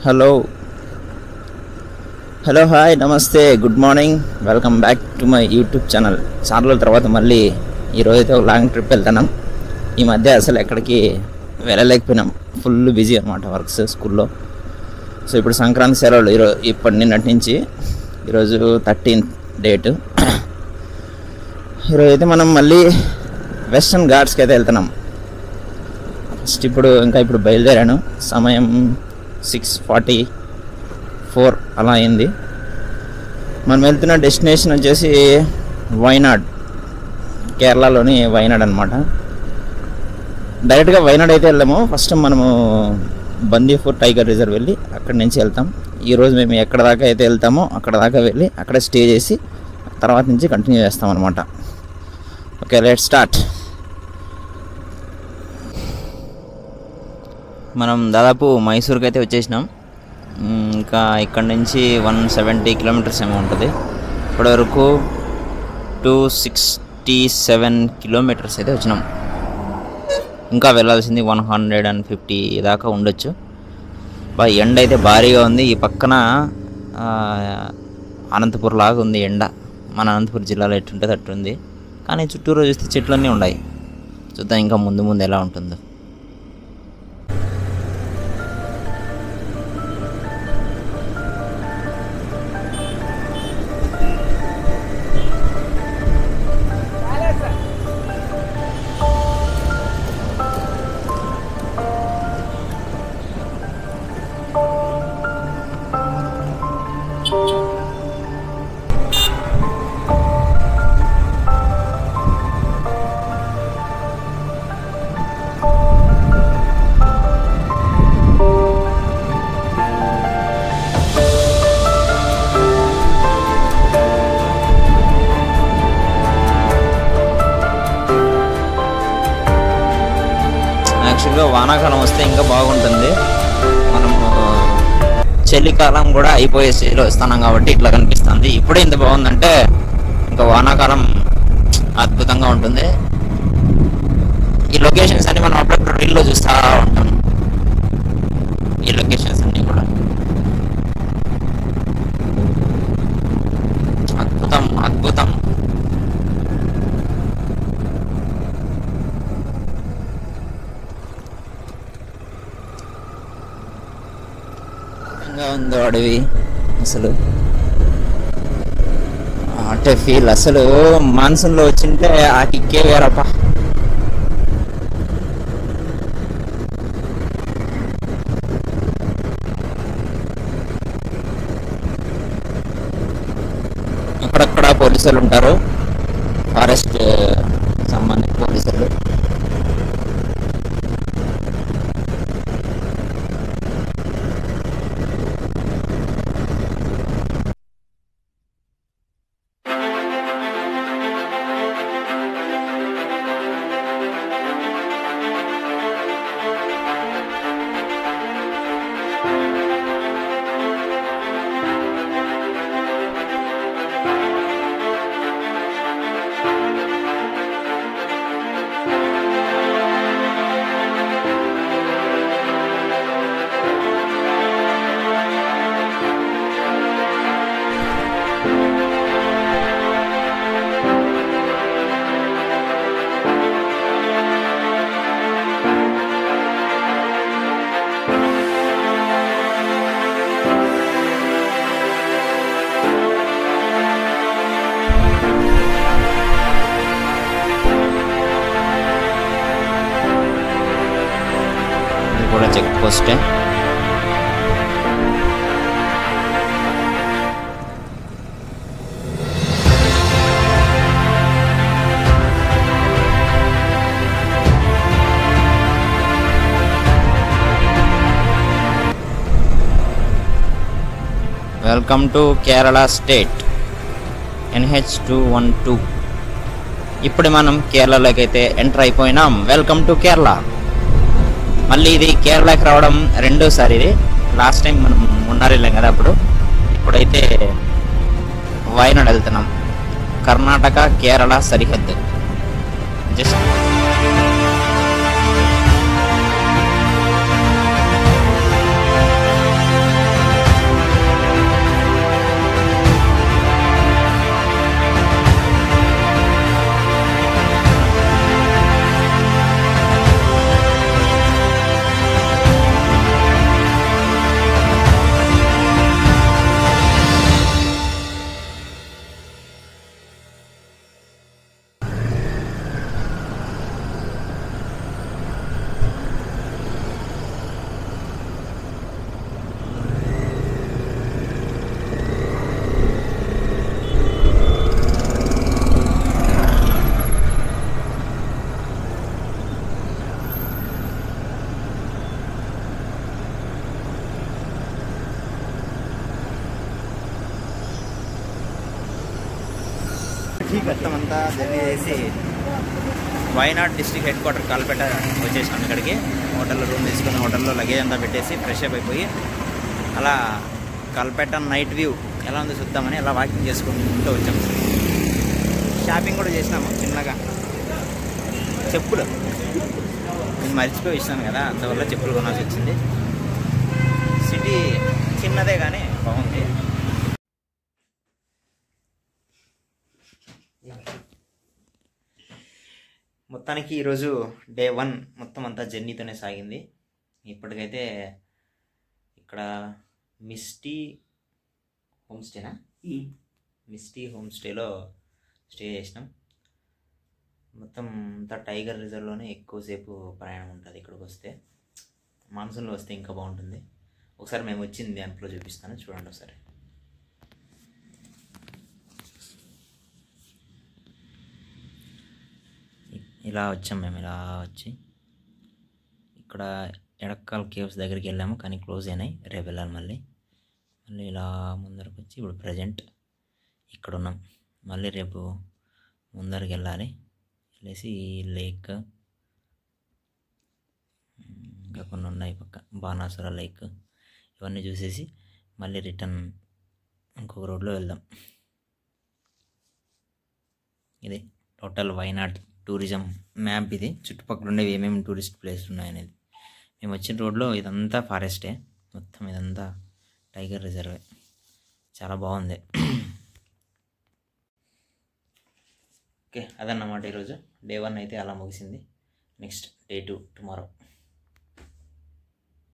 hello hello hi నమస్తే good morning welcome back to my YouTube channel చాలా రోజుల తర్వాత మళ్ళీ ఈరోజు అయితే ఒక లాంగ్ ట్రిప్ వెళ్తున్నాం ఈ మధ్య అసలు ఎక్కడికి వెళ్ళలేకపోయినాం ఫుల్ బిజీ అనమాట వర్క్స్ స్కూల్లో సో ఇప్పుడు సంక్రాంతి సెలవులు ఈరోజు ఇప్పటి నిన్నటి నుంచి ఈరోజు థర్టీన్త్ డేట్ ఈరోజు అయితే మనం మళ్ళీ వెస్టర్న్ ఘాట్స్కి అయితే వెళ్తున్నాం ఫస్ట్ ఇప్పుడు ఇంకా ఇప్పుడు బయలుదేరాను సమయం సిక్స్ ఫార్టీ ఫోర్ అలా అయింది మనం వెళ్తున్న డెస్టినేషన్ వచ్చేసి వైనాడ్ కేరళలోని వైనాడ్ అనమాట డైరెక్ట్గా వైనాడ్ అయితే వెళ్ళాము ఫస్ట్ మనము బందీపూర్ టైగర్ రిజర్వ్ వెళ్ళి అక్కడి నుంచి వెళ్తాం ఈరోజు మేము ఎక్కడ దాకా అయితే వెళ్తామో అక్కడ దాకా వెళ్ళి అక్కడ స్టే చేసి తర్వాత నుంచి కంటిన్యూ చేస్తాం అనమాట ఓకే లెట్ స్టార్ట్ మనం దాదాపు మైసూర్కి అయితే వచ్చేసినాం మ్, ఇంకా ఇక్కడ నుంచి వన్ సెవెంటీ కిలోమీటర్స్ ఏమో ఉంటుంది ఇప్పటివరకు టూ సిక్స్టీ సెవెన్ కిలోమీటర్స్ అయితే వచ్చినాం ఇంకా వెళ్ళాల్సింది వన్ హండ్రెడ్ అండ్ ఫిఫ్టీ దాకా ఉండొచ్చు బా ఎండ అయితే భారీగా ఉంది ఈ పక్కన ఆ, అనంతపూర్ లాగా ఉంది ఎండ మన అనంతపురం జిల్లాలో ఎట్టుంటుంది అట్టుంది కానీ చుట్టూరు చూస్తే చెట్లన్నీ ఉన్నాయి చూద్దాం ఇంకా ముందు ముందు ఎలా ఉంటుందో యాక్చువల్గా వానాకాలం వస్తే ఇంకా బాగుంటుంది మనము చలికాలం కూడా అయిపోయే స్టేజ్లో వస్తున్నాం కాబట్టి ఇట్లా కనిపిస్తుంది ఇప్పుడే ఇంత బాగుందంటే ఇంకా వానాకాలం అద్భుతంగా ఉంటుంది ఈ లొకేషన్స్ అన్ని మనం అప్పుడప్పుడు రీల్లో చూస్తూ ఉంటాం ఈ లొకేషన్స్ అన్ని కూడా అద్భుతం అద్భుతం ఇంకా ఉందో అడవి అసలు అంటే ఫీల్ అసలు మాన్సూన్లో వచ్చింటే ఆ కిక్కే వేరప్ప అక్కడక్కడ పోలీసులు ఉంటారు ఫారెస్ట్ సంబంధిత పోలీసులు ఇది కూడా చెక్ పోస్టే welcome to Kerala state NH two one two ఇప్పుడు మనం కేరళలోకి అయితే ఎంటర్ అయిపోయినాం వెల్కమ్ టు కేరళ మళ్ళీ ఇది కేరళకి రావడం రెండోసారి ఇది లాస్ట్ టైం మనం మున్నార్ వెళ్ళాం కదా అప్పుడు ఇప్పుడైతే వాయనాడ్ వెళ్తున్నాం కర్ణాటక కేరళ సరిహద్దు జస్ట్ మొత్తం అంతా జర్నీ చేసి Wayanad district head quarter Kalpetta వచ్చేసాం ఇక్కడికి హోటల్లో రూమ్ తీసుకుని హోటల్లో లగేజ్ అంతా పెట్టేసి ఫ్రెష్ అప్ అయిపోయి అలా కల్పేట నైట్ వ్యూ ఎలా ఉందో చూద్దామని అలా వాకింగ్ చేసుకుంటూ వచ్చాము షాపింగ్ కూడా చేసినాము చిన్నగా చెప్పులు నేను మర్చిపోయి ఇచ్చినాను కదా అందువల్ల చెప్పులు కొనాల్సి వచ్చింది సిటీ చిన్నదే కానీ బాగుంది మొత్తానికి ఈరోజు డే వన్ మొత్తం అంతా జర్నీతోనే సాగింది ఇప్పటికైతే ఇక్కడ మిస్టీ హోమ్ స్టేనా మిస్టీ హోమ్ స్టేలో స్టే చేసినాం మొత్తం అంతా టైగర్ రిజర్వ్లోనే ఎక్కువసేపు ప్రయాణం ఉంటుంది ఇక్కడికి వస్తే మాన్సూన్లో వస్తే ఇంకా బాగుంటుంది ఒకసారి మేము వచ్చింది దాంట్లో చూపిస్తాను చూడండి ఒకసారి ఇ- ఇలా వచ్చాం మేము ఇలా వచ్చి ఇక్కడ ఎడక్కాల్ కేవ్స్ దగ్గరికి వెళ్ళాము కానీ క్లోజ్ అయినాయి రేపు వెళ్ళాలి మళ్ళీ మళ్ళీ ఇలా ముందరకు వచ్చి ఇప్పుడు ప్రజెంట్ ఇక్కడ ఉన్నాం మళ్ళీ రేపు ముందరికి వెళ్ళాలి వెళ్ళేసి ఈ లేక్ ఇంకా కొన్ని ఉన్నాయి పక్క బాణాసుర లేక్ ఇవన్నీ చూసేసి మళ్ళీ రిటర్న్ ఇంకొక రోడ్లో వెళ్దాం ఇది టోటల్ వైనాడ్ టూరిజం మ్యాప్ ఇది చుట్టుపక్కల ఉండేవి ఏమేమి టూరిస్ట్ ప్లేస్లు ఉన్నాయనేది మేము వచ్చిన రోడ్లో ఇదంతా ఫారెస్టే మొత్తం ఇదంతా టైగర్ రిజర్వే చాలా బాగుంది ఓకే అదన్నమాట ఈరోజు డే వన్ అయితే అలా ముగిసింది నెక్స్ట్ డే టూ టుమారో